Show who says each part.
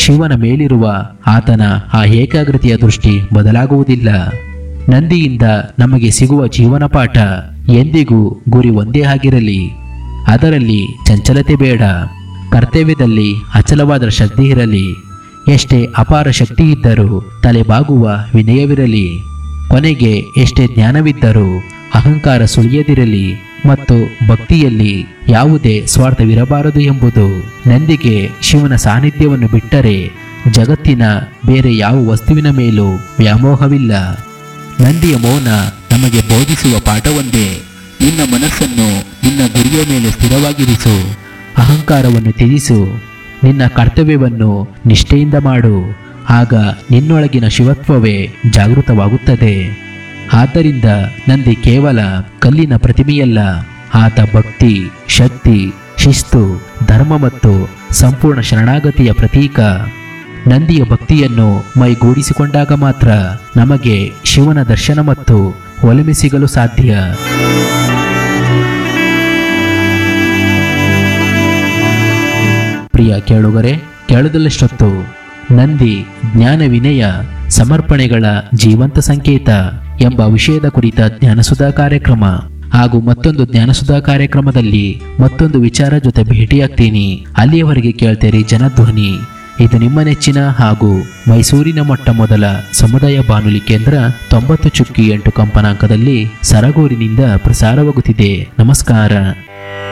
Speaker 1: ಶಿವನ ಮೇಲಿರುವ ಆತನ ಆ ಏಕಾಗ್ರತೆಯ ದೃಷ್ಟಿ ಬದಲಾಗುವುದಿಲ್ಲ ನಂದಿಯಿಂದ ನಮಗೆ ಸಿಗುವ ಜೀವನ ಪಾಠ ಎಂದಿಗೂ ಗುರಿ ಒಂದೇ ಆಗಿರಲಿ ಅದರಲ್ಲಿ ಚಂಚಲತೆ ಬೇಡ ಕರ್ತವ್ಯದಲ್ಲಿ ಅಚಲವಾದ ಶ್ರದ್ಧೆ ಇರಲಿ ಎಷ್ಟೇ ಅಪಾರ ಶಕ್ತಿ ಇದ್ದರೂ ತಲೆಬಾಗುವ ವಿನಯವಿರಲಿ ಕೊನೆಗೆ ಎಷ್ಟೇ ಜ್ಞಾನವಿದ್ದರೂ ಅಹಂಕಾರ ಸುಳಿಯದಿರಲಿ ಮತ್ತು ಭಕ್ತಿಯಲ್ಲಿ ಯಾವುದೇ ಸ್ವಾರ್ಥವಿರಬಾರದು ಎಂಬುದು ನಂದಿಗೆ ಶಿವನ ಸಾನ್ನಿಧ್ಯವನ್ನು ಬಿಟ್ಟರೆ ಜಗತ್ತಿನ ಬೇರೆ ಯಾವ ವಸ್ತುವಿನ ಮೇಲೂ ವ್ಯಾಮೋಹವಿಲ್ಲ ನಂದಿಯ ಮೌನ ನಮಗೆ ಬೋಧಿಸುವ ಪಾಠವೊಂದೇ ನಿನ್ನ ಮನಸ್ಸನ್ನು ನಿನ್ನ ಗುರಿಯ ಮೇಲೆ ಸ್ಥಿರವಾಗಿರಿಸು ಅಹಂಕಾರವನ್ನು ತ್ಯಜಿಸು ನಿನ್ನ ಕರ್ತವ್ಯವನ್ನು ನಿಷ್ಠೆಯಿಂದ ಮಾಡು ಆಗ ನಿನ್ನೊಳಗಿನ ಶಿವತ್ವವೇ ಜಾಗೃತವಾಗುತ್ತದೆ ಆದ್ದರಿಂದ ನಂದಿ ಕೇವಲ ಕಲ್ಲಿನ ಪ್ರತಿಮೆಯಲ್ಲ ಆತ ಭಕ್ತಿ ಶಕ್ತಿ ಶಿಸ್ತು ಧರ್ಮ ಮತ್ತು ಸಂಪೂರ್ಣ ಶರಣಾಗತಿಯ ಪ್ರತೀಕ ನಂದಿಯ ಭಕ್ತಿಯನ್ನು ಮೈಗೂಡಿಸಿಕೊಂಡಾಗ ಮಾತ್ರ ನಮಗೆ ಶಿವನ ದರ್ಶನ ಮತ್ತು ಒಲಿಮೆ ಸಿಗಲು ಸಾಧ್ಯ ಪ್ರಿಯ ಕೇಳುಗರೆ ಕೇಳದಲ್ಲಷ್ಟೊತ್ತು ನಂದಿ ಜ್ಞಾನ ವಿನಯ ಸಮರ್ಪಣೆಗಳ ಜೀವಂತ ಸಂಕೇತ ಎಂಬ ವಿಷಯದ ಕುರಿತ ಜ್ಞಾನಸುಧಾ ಕಾರ್ಯಕ್ರಮ ಹಾಗೂ ಮತ್ತೊಂದು ಜ್ಞಾನಸುಧಾ ಕಾರ್ಯಕ್ರಮದಲ್ಲಿ ಮತ್ತೊಂದು ವಿಚಾರ ಜೊತೆ ಭೇಟಿಯಾಗ್ತೀನಿ ಅಲ್ಲಿಯವರೆಗೆ ಕೇಳ್ತೀರಿ ಜನಧ್ವನಿ ಇದು ನಿಮ್ಮ ನೆಚ್ಚಿನ ಹಾಗೂ ಮೈಸೂರಿನ ಮೊಟ್ಟ ಮೊದಲ ಸಮುದಾಯ ಬಾನುಲಿ ಕೇಂದ್ರ ತೊಂಬತ್ತು ಚುಕ್ಕಿ ಎಂಟು ಕಂಪನಾಂಕದಲ್ಲಿ ಸರಗೂರಿನಿಂದ ಪ್ರಸಾರವಾಗುತ್ತಿದೆ ನಮಸ್ಕಾರ